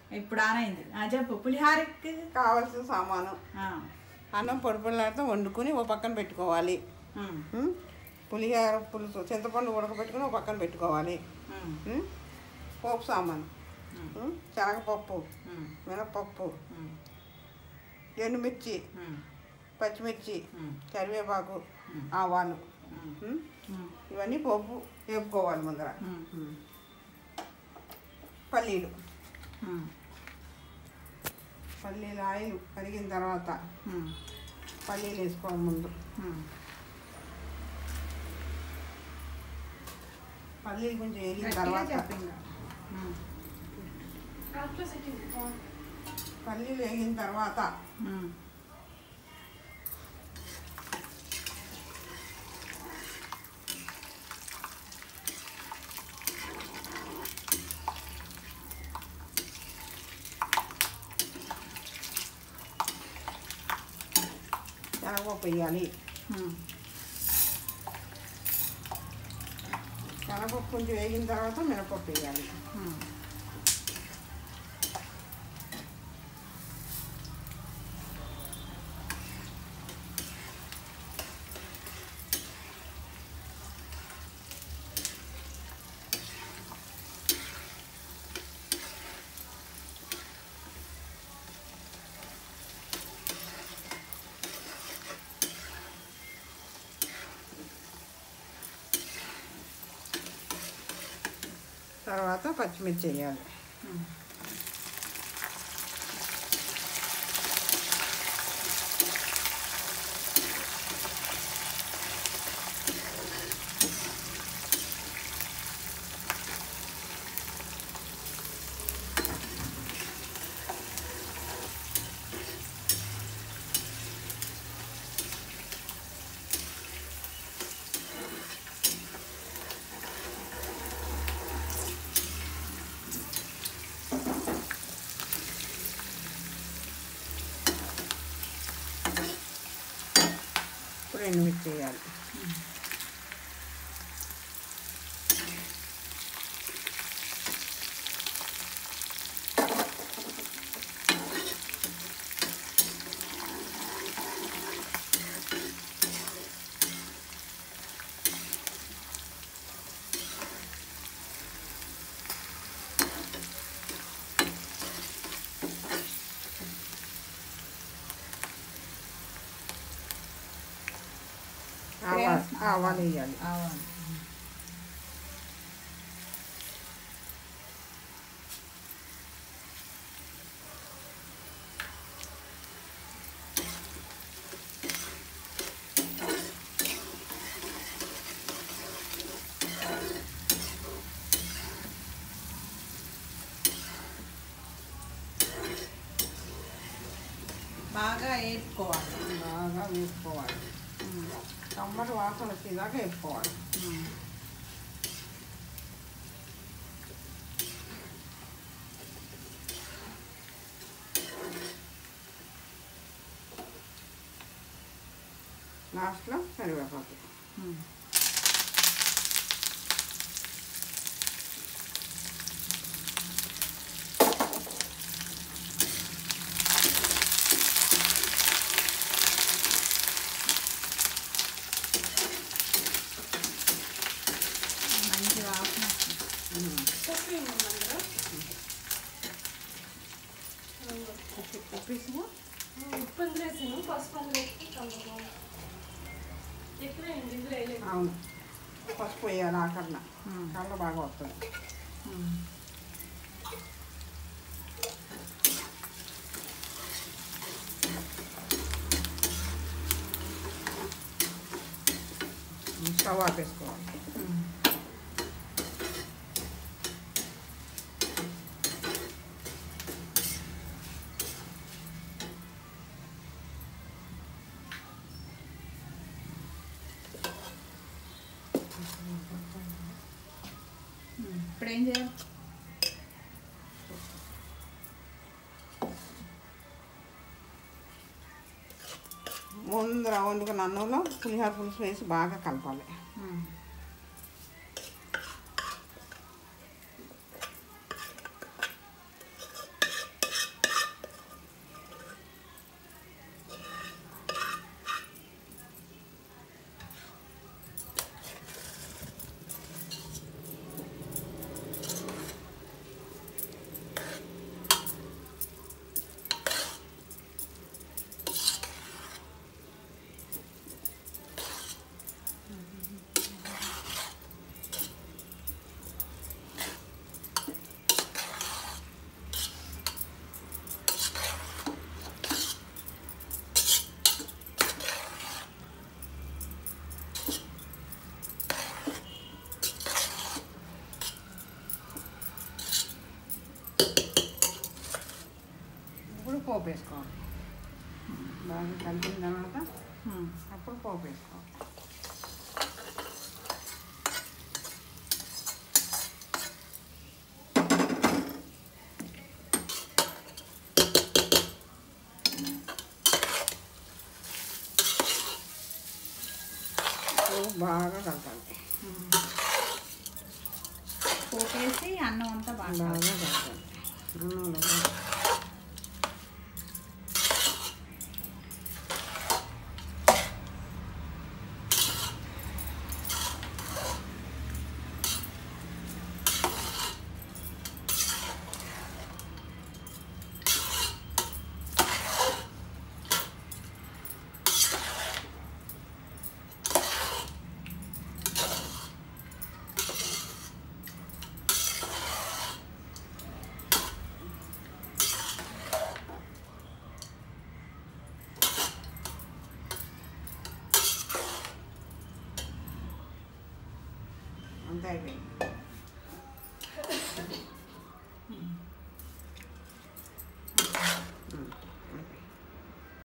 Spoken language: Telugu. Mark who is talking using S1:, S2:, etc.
S1: ఇప్పుడు ఆన్ అయింది ఆ, చెప్పు పులిహారకి
S2: కావాల్సిన సామాను
S1: ఆ,
S2: అన్నం పొడి పొడిలాడితే వండుకుని ఓ పక్కన పెట్టుకోవాలి
S1: ఉమ్,
S2: ఉం? పులిహార పులుసు చింతపండు ఉడకబెట్టుకుని ఓ పక్కన పెట్టుకోవాలి
S1: ఉమ్,
S2: ఉం? పోపు సామాను ఉం? శనగపప్పు
S1: ఉమ్,
S2: మినపప్పు
S1: ఉమ్,
S2: ఎండుమిర్చి
S1: ఉమ్,
S2: పచ్చిమిర్చి
S1: ఉమ్,
S2: కరివేపాకు ఆవాలు
S1: ఉమ్,
S2: ఉం?
S1: ఉమ్,
S2: ఇవన్నీ పోపు వేపుకోవాలి ముందర
S1: ఉమ్,
S2: ఉం. పల్లీలు
S1: ఉమ్,
S2: పల్లీలు ఆయిల్ కరిగిన తర్వాత
S1: ఉమ్,
S2: పల్లీలు వేసుకోవాలి ముందు
S1: ఉమ్,
S2: పల్లీలు కొంచెం వేగిన
S1: గట్టిగా
S2: తర్వాత
S1: చెప్పు ఇంకా. ఉమ్,
S2: పల్లీలు వేగిన తర్వాత
S1: ఉమ్,
S2: శనగపప్పు వేయాలి
S1: ఉమ్,
S2: శనగపప్పు కొంచెం వేగిన తర్వాత మినపప్పు వేయాలి
S1: ఉమ్.
S2: తర్వాత పచ్చిమిర్చి వేయాలి
S1: ఉమ్.
S2: ఇప్పుడు ఎండుమిర్చి వేయాలి ఆవాలు ఆవాలు వేయాలి
S1: ఆవాలు బాగా వేపుకోవాలి
S2: బాగా వేసుకోవాలి
S1: ఉమ్,
S2: కమ్మటి వాసన వచ్చేదాకా వేసుకోవాలి
S1: ఉమ్.
S2: లాస్ట్లో కరివేపాకు
S1: ఉమ్. మంచి వాసన వస్తుంది.
S2: ఉప్పు ఉప్పు వేసుకో.
S3: ఉప్పు అందులో వేసాను పసుపు అందులో వేసి కలుపుకోవాలి ఎక్కువ వేయండి ఇందులో వేయలేదు
S2: అవును పసుపు వేయాలి ఆఖరణ
S1: ఉమ్.
S2: కళ్ళ బాగా వస్తుంది
S1: ఉమ్.
S2: స్టవ్ ఆపేసుకోవాలి
S1: ఉమ్. ఉమ్. ఇప్పుడు ఏం చేయాలి
S2: ముందర వండుకున్న అన్నంలో పులిహోర పులుసు వేసి బాగా కలపాలి
S1: ఉమ్.
S2: పోపు వేసుకోవాలి బాగా కలిపిన తర్వాత
S1: ఉమ్.
S2: అప్పుడు పోపు వేసుకోవాలి పోపు బాగా కలపాలి
S1: పోపేసి అన్నం అంతా బాగా
S2: బాగా కలపాలి అన్నంలో కూడా. అంతే అయిపోయింది